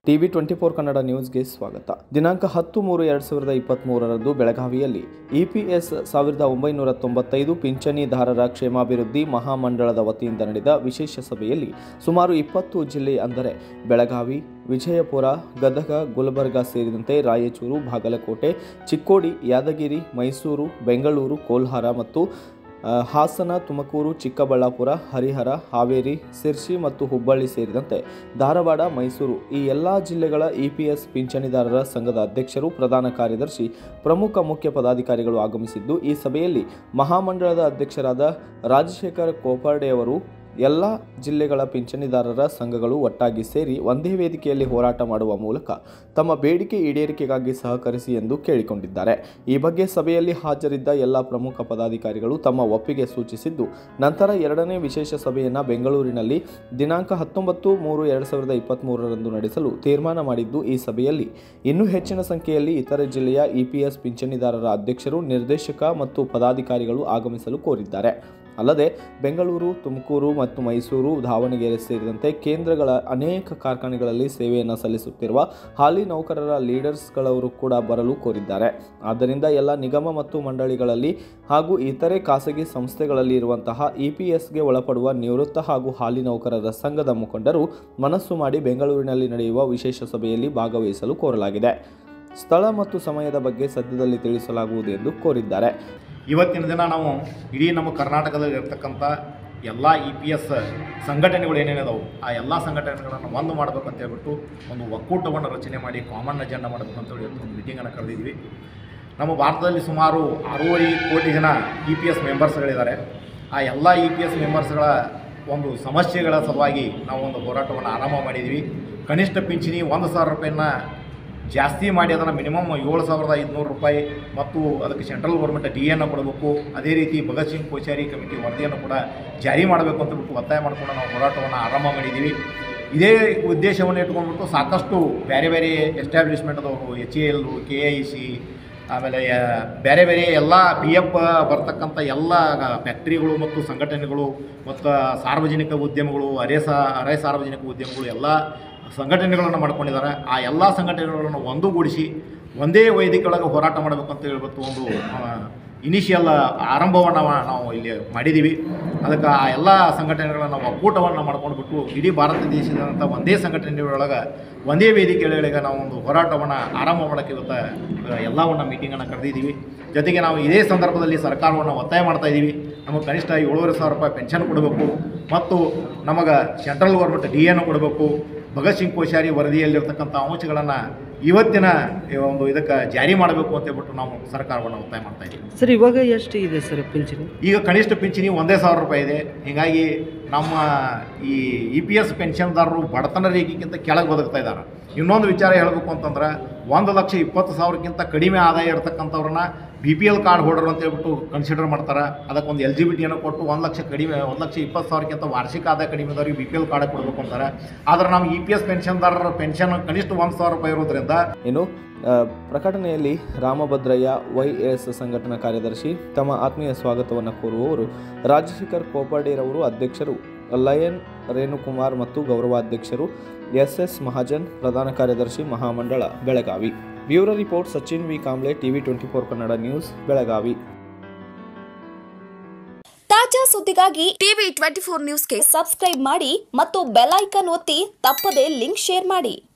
TV twenty four Kannada ನ್ಯೂಸ್ಗೆ ಸ್ವಾಗತ ದಿನಾಂಕ ಹತ್ತು ಮೂರು ಎರಡು ಸಾವಿರದ ಇಪ್ಪತ್ತ್ಮೂರರಂದು ಬೆಳಗಾವಿಯಲ್ಲಿ ಇಪಿಎಸ್ ಸಾವಿರದ ಒಂಬೈನೂರ ತೊಂಬತ್ತೈದು ಪಿಂಚಣಿದಾರರ ಕ್ಷೇಮಾಭಿವೃದ್ಧಿ ಮಹಾಮಂಡಳದ ವತಿಯಿಂದ ನಡೆದ ವಿಶೇಷ ಸಭೆಯಲ್ಲಿ ಸುಮಾರು ಇಪ್ಪತ್ತು ಜಿಲ್ಲೆ ಅಂದರೆ ಬೆಳಗಾವಿ ವಿಜಯಪುರ ಗದಗ ಗುಲ್ಬರ್ಗಾ ಸೇರಿದಂತೆ ರಾಯಚೂರು ಬಾಗಲಕೋಟೆ ಚಿಕ್ಕೋಡಿ ಯಾದಗಿರಿ ಮೈಸೂರು ಬೆಂಗಳೂರು ಕೋಲ್ಹಾರ ಮತ್ತು ಆ, ಹಾಸನ ತುಮಕೂರು ಚಿಕ್ಕಬಳ್ಳಾಪುರ ಹರಿಹರ ಹಾವೇರಿ ಸಿರ್ಸಿ ಮತ್ತು ಹುಬ್ಬಳ್ಳಿ ಸೇರಿದಂತೆ ಧಾರವಾಡ ಮೈಸೂರು ಈ ಎಲ್ಲ ಜಿಲ್ಲೆಗಳ ಇಪಿಎಸ್ ಪಿಂಚಣಿದಾರರ ಸಂಘದ ಅಧ್ಯಕ್ಷರು ಪ್ರಧಾನ ಕಾರ್ಯದರ್ಶಿ ಪ್ರಮುಖ ಮುಖ್ಯ ಪದಾಧಿಕಾರಿಗಳು ಆಗಮಿಸಿದ್ದು ಈ ಸಭೆಯಲ್ಲಿ ಮಹಾಮಂಡಳದ ಅಧ್ಯಕ್ಷರಾದ ರಾಜಶೇಖರ್ ಕೋಪರ್ಡೆ ಅವರು ಎಲ್ಲ ಜಿಲ್ಲೆಗಳ ಪಿಂಚಣಿದಾರರ ಸಂಘಗಳು ಒಟ್ಟಾಗಿ ಸೇರಿ ಒಂದೇ ವೇದಿಕೆಯಲ್ಲಿ ಹೋರಾಟ ಮಾಡುವ ಮೂಲಕ ತಮ್ಮ ಬೇಡಿಕೆ ಈಡೇರಿಕೆಗಾಗಿ ಸಹಕರಿಸಿ ಎಂದು ಕೇಳಿಕೊಂಡಿದ್ದಾರೆ ಈ ಬಗ್ಗೆ ಸಭೆಯಲ್ಲಿ ಹಾಜರಿದ್ದ ಎಲ್ಲ ಪ್ರಮುಖ ಪದಾಧಿಕಾರಿಗಳು ತಮ್ಮ ಒಪ್ಪಿಗೆ ಸೂಚಿಸಿದ್ದು ನಂತರ ಎರಡನೇ ವಿಶೇಷ ಸಭೆಯನ್ನು ಬೆಂಗಳೂರಿನಲ್ಲಿ ದಿನಾಂಕ ಹತ್ತೊಂಬತ್ತು ಮೂರು ಎರಡು ಸಾವಿರದ ಇಪ್ಪತ್ತ್ಮೂರರಂದು ನಡೆಸಲು ತೀರ್ಮಾನ ಮಾಡಿದ್ದು ಈ ಸಭೆಯಲ್ಲಿ ಇನ್ನೂ ಹೆಚ್ಚಿನ ಸಂಖ್ಯೆಯಲ್ಲಿ ಇತರೆ ಜಿಲ್ಲೆಯ ಇಪಿಎಸ್ ಪಿಂಚಣಿದಾರರ ಅಧ್ಯಕ್ಷರು ನಿರ್ದೇಶಕ ಮತ್ತು ಪದಾಧಿಕಾರಿಗಳು ಆಗಮಿಸಲು ಕೋರಿದ್ದಾರೆ ಅಲ್ಲದೆ ಬೆಂಗಳೂರು ತುಮಕೂರು ಮತ್ತು ಮೈಸೂರು ದಾವಣಗೆರೆ ಸೇರಿದಂತೆ ಕೇಂದ್ರಗಳ ಅನೇಕ ಕಾರ್ಖಾನೆಗಳಲ್ಲಿ ಸೇವೆಯನ್ನು ಸಲ್ಲಿಸುತ್ತಿರುವ ಹಾಲಿ ನೌಕರರ ಲೀಡರ್ಸ್ಗಳವರು ಕೂಡ ಬರಲು ಕೋರಿದ್ದಾರೆ ಆದ್ದರಿಂದ ಎಲ್ಲ ನಿಗಮ ಮತ್ತು ಮಂಡಳಿಗಳಲ್ಲಿ ಹಾಗೂ ಇತರೆ ಖಾಸಗಿ ಸಂಸ್ಥೆಗಳಲ್ಲಿ ಇರುವಂತಹ ಇಪಿಎಸ್ಗೆ ಒಳಪಡುವ ನಿವೃತ್ತ ಹಾಗೂ ಹಾಲಿ ನೌಕರರ ಸಂಘದ ಮುಖಂಡರು ಮನಸ್ಸು ಮಾಡಿ ಬೆಂಗಳೂರಿನಲ್ಲಿ ನಡೆಯುವ ವಿಶೇಷ ಸಭೆಯಲ್ಲಿ ಭಾಗವಹಿಸಲು ಕೋರಲಾಗಿದೆ ಸ್ಥಳ ಮತ್ತು ಸಮಯದ ಬಗ್ಗೆ ಸದ್ಯದಲ್ಲಿ ತಿಳಿಸಲಾಗುವುದು ಎಂದು ಕೋರಿದ್ದಾರೆ ಇವತ್ತಿನ ದಿನ ನಾವು ಇಡೀ ನಮ್ಮ ಕರ್ನಾಟಕದಲ್ಲಿ ಇರ್ತಕ್ಕಂಥ ಎಲ್ಲ ಇ ಪಿ ಎಸ್ ಸಂಘಟನೆಗಳು ಏನೇನಿದಾವೆ ಆ ಎಲ್ಲ ಸಂಘಟನೆಗಳನ್ನು ಒಂದು ಮಾಡಬೇಕು ಅಂತ ಹೇಳ್ಬಿಟ್ಟು ಒಂದು ಒಕ್ಕೂಟವನ್ನು ರಚನೆ ಮಾಡಿ ಕಾಮನ್ ಅಜೆಂಡಾ ಮಾಡಬೇಕು ಅಂತೇಳಿ ಇವತ್ತು ಒಂದು ಮೀಟಿಂಗನ್ನು ಕರೆದಿದ್ವಿ ನಮ್ಮ ಭಾರತದಲ್ಲಿ ಸುಮಾರು ಆರೂವರೆ ಕೋಟಿ ಜನ ಇ ಪಿ ಎಸ್ ಮೆಂಬರ್ಸ್ಗಳಿದ್ದಾರೆ ಆ ಎಲ್ಲ ಇ ಪಿ ಎಸ್ ಮೆಂಬರ್ಸ್ಗಳ ಒಂದು ಸಮಸ್ಯೆಗಳ ಸಲುವಾಗಿ ನಾವು ಒಂದು ಹೋರಾಟವನ್ನು ಆರಂಭ ಮಾಡಿದ್ವಿ ಕನಿಷ್ಠ ಪಿಂಚಣಿ ಒಂದು ಸಾವಿರ ರೂಪಾಯಿನ ಜಾಸ್ತಿ ಮಾಡಿ ಅದನ್ನು ಮಿನಿಮಮ್ ಏಳು ಸಾವಿರದ ಐದುನೂರು ರೂಪಾಯಿ ಮತ್ತು ಅದಕ್ಕೆ ಸೆಂಟ್ರಲ್ ಗೌರ್ಮೆಂಟ್ ಡಿ ಎನ್ನು ಕೊಡಬೇಕು ಅದೇ ರೀತಿ ಭಗತ್ ಸಿಂಗ್ ಕೋಶ್ಯಾರಿ ಕಮಿಟಿ ವರದಿಯನ್ನು ಕೂಡ ಜಾರಿ ಮಾಡಬೇಕು ಅಂತ ಬಿಟ್ಟು ಒತ್ತಾಯ ಮಾಡಿಕೊಂಡು ನಾವು ಹೋರಾಟವನ್ನು ಆರಂಭ ಮಾಡಿದ್ದೀವಿ ಇದೇ ಉದ್ದೇಶವನ್ನು ಇಟ್ಕೊಂಡ್ಬಿಟ್ಟು ಸಾಕಷ್ಟು ಬೇರೆ ಬೇರೆ ಎಸ್ಟಾಬ್ಲಿಷ್ಮೆಂಟ್ದವರು H A L K I C ಆಮೇಲೆ ಆ, ಬೇರೆ ಬೇರೆ ಎಲ್ಲ ಪಿ ಎಫ್ ಬರ್ತಕ್ಕಂಥ ಎಲ್ಲ ಫ್ಯಾಕ್ಟ್ರಿಗಳು ಮತ್ತು ಸಂಘಟನೆಗಳು ಮತ್ತು ಸಾರ್ವಜನಿಕ ಉದ್ಯಮಗಳು ಅರೆ ಸಾ ಅರೆ ಸಾರ್ವಜನಿಕ ಉದ್ಯಮಗಳು ಎಲ್ಲ ಸಂಘಟನೆಗಳನ್ನು ಮಾಡ್ಕೊಂಡಿದ್ದಾರೆ ಆ ಎಲ್ಲ ಸಂಘಟನೆಗಳನ್ನು ಒಂದುಗೂಡಿಸಿ ಒಂದೇ ವೇದಿಕೆ ಒಳಗೆ ಹೋರಾಟ ಮಾಡಬೇಕು ಅಂತ ಹೇಳ್ಬಿಟ್ಟು ಒಂದು ಇನಿಷಿಯಲ್ ಆರಂಭವನ್ನು ನಾವು ಇಲ್ಲಿ ಮಾಡಿದ್ದೀವಿ ಅದಕ್ಕೆ ಆ ಎಲ್ಲ ಸಂಘಟನೆಗಳನ್ನು ಒಕ್ಕೂಟವನ್ನು ಮಾಡ್ಕೊಂಡ್ಬಿಟ್ಟು ಇಡೀ ಭಾರತ ದೇಶದಂಥ ಒಂದೇ ಸಂಘಟನೆಗಳೊಳಗೆ ಒಂದೇ ವೇದಿಕೆಗಳಿಗೆ ನಾವು ಒಂದು ಹೋರಾಟವನ್ನು ಆರಂಭ ಮಾಡೋಕ್ಕೆ ಇವತ್ತು ಎಲ್ಲವನ್ನು ಮೀಟಿಂಗನ್ನು ಕರೆದಿದ್ದೀವಿ ಜೊತೆಗೆ ನಾವು ಇದೇ ಸಂದರ್ಭದಲ್ಲಿ ಸರ್ಕಾರವನ್ನು ಒತ್ತಾಯ ಮಾಡ್ತಾ ಇದ್ದೀವಿ ನಮಗೆ ಕನಿಷ್ಠ ಏಳುವರೆ ಸಾವಿರ ರೂಪಾಯಿ ಪೆನ್ಷನ್ ಕೊಡಬೇಕು ಮತ್ತು ನಮಗೆ ಸೆಂಟ್ರಲ್ ಗೌರ್ಮೆಂಟ್ ಡಿ ಎನ್ನು ಕೊಡಬೇಕು ಭಗತ್ ಸಿಂಗ್ ಕೋಶ್ಯಾರಿ ವರದಿಯಲ್ಲಿರ್ತಕ್ಕಂಥ ಅಂಶಗಳನ್ನು ಇವತ್ತಿನ ಈ ಒಂದು ಇದಕ್ಕೆ ಜಾರಿ ಮಾಡಬೇಕು ಅಂತ ಹೇಳ್ಬಿಟ್ಟು ನಾವು ಸರ್ಕಾರವನ್ನು ಒತ್ತಾಯ ಮಾಡ್ತಾ ಇದ್ದೀವಿ ಸರ್ ಇವಾಗ ಎಷ್ಟು ಇದೆ ಸರ್ ಪಿಂಚಣಿ ಈಗ ಕನಿಷ್ಠ ಪಿಂಚಣಿ ಒಂದೇ ಸಾವಿರ ರೂಪಾಯಿ ಇದೆ ಹೀಗಾಗಿ ನಮ್ಮ ಈ ಇ ಪಿ ಎಸ್ ಪೆನ್ಷನ್ದಾರರು ಬಡತನ ರೇಖೆಗಿಂತ ಕೆಳಗೆ ಬದುಕ್ತಾ ಇದ್ದಾರೆ ಇನ್ನೊಂದು ವಿಚಾರ ಹೇಳಬೇಕು ಅಂತಂದ್ರೆ ಒಂದು ಲಕ್ಷ ಇಪ್ಪತ್ತು ಸಾವಿರಕ್ಕಿಂತ ಕಡಿಮೆ ಆದಾಯ ಇರತಕ್ಕಂಥವ್ರನ್ನ B P L card holder ಅಂತ ಹೇಳ್ಬಿಟ್ಟು ಕನ್ಸಿಡರ್ ಮಾಡ್ತಾರೆ ಅದಕ್ಕೊಂದು ಎಲ್ ಜಿ ಬಿ ಟಿಯನ್ನು ಕೊಟ್ಟು ಒಂದು ಲಕ್ಷ ಕಡಿಮೆ ಒಂದು ಲಕ್ಷ ಇಪ್ಪತ್ತು ಸಾವಿರಕ್ಕಿಂತ ವಾರ್ಷಿಕ ಆದಾಯ ಕಡಿಮೆ ಇದ್ದವ್ರಿಗೆ ಬಿ ಪಿ ಎಲ್ ಕಾರ್ಡ್ ಕೊಡಬೇಕು ಅಂತಾರೆ ಆದರೆ ನಮ್ಮ ಇ ಪಿ ಎಸ್ ಪೆನ್ಷನ್ದಾರರ ಪೆನ್ಷನ್ ಕನಿಷ್ಠ ಒಂದು ಸಾವಿರ ರೂಪಾಯಿ ಇರೋದ್ರಿಂದ ಇನ್ನು ಆ, ಪ್ರಕಟಣೆಯಲ್ಲಿ ರಾಮಭದ್ರಯ್ಯ ವೈ ಎಸ್ ಸಂಘಟನಾ ಕಾರ್ಯದರ್ಶಿ ತಮ್ಮ ಆತ್ಮೀಯ ಸ್ವಾಗತವನ್ನು ಕೋರುವವರು ರಾಜಶೇಖರ್ ಕೋಪರ್ಡಿರವರು ಅಧ್ಯಕ್ಷರು ಲಯನ್ ರೇಣುಕುಮಾರ್ ಮತ್ತು ಗೌರವಾಧ್ಯಕ್ಷರು ಎಸ್ ಎಸ್ ಮಹಾಜನ್ ಪ್ರಧಾನ ಕಾರ್ಯದರ್ಶಿ ಮಹಾಮಂಡಳ Belagavi bureau report Sachin V Kamble TV twenty four Kannada news Belagavi ತಾಜಾ ಸುದ್ದಿಗಾಗಿ ಟಿವಿ ಟ್ವೆಂಟಿ ಫೋರ್ ನ್ಯೂಸ್ಗೆ ಸಬ್ಸ್ಕ್ರೈಬ್ ಮಾಡಿ ಮತ್ತು ಬೆಲ್ ಐಕಾನ್ ಒತ್ತಿ ತಪ್ಪದೇ ಲಿಂಕ್ ಶೇರ್ ಮಾಡಿ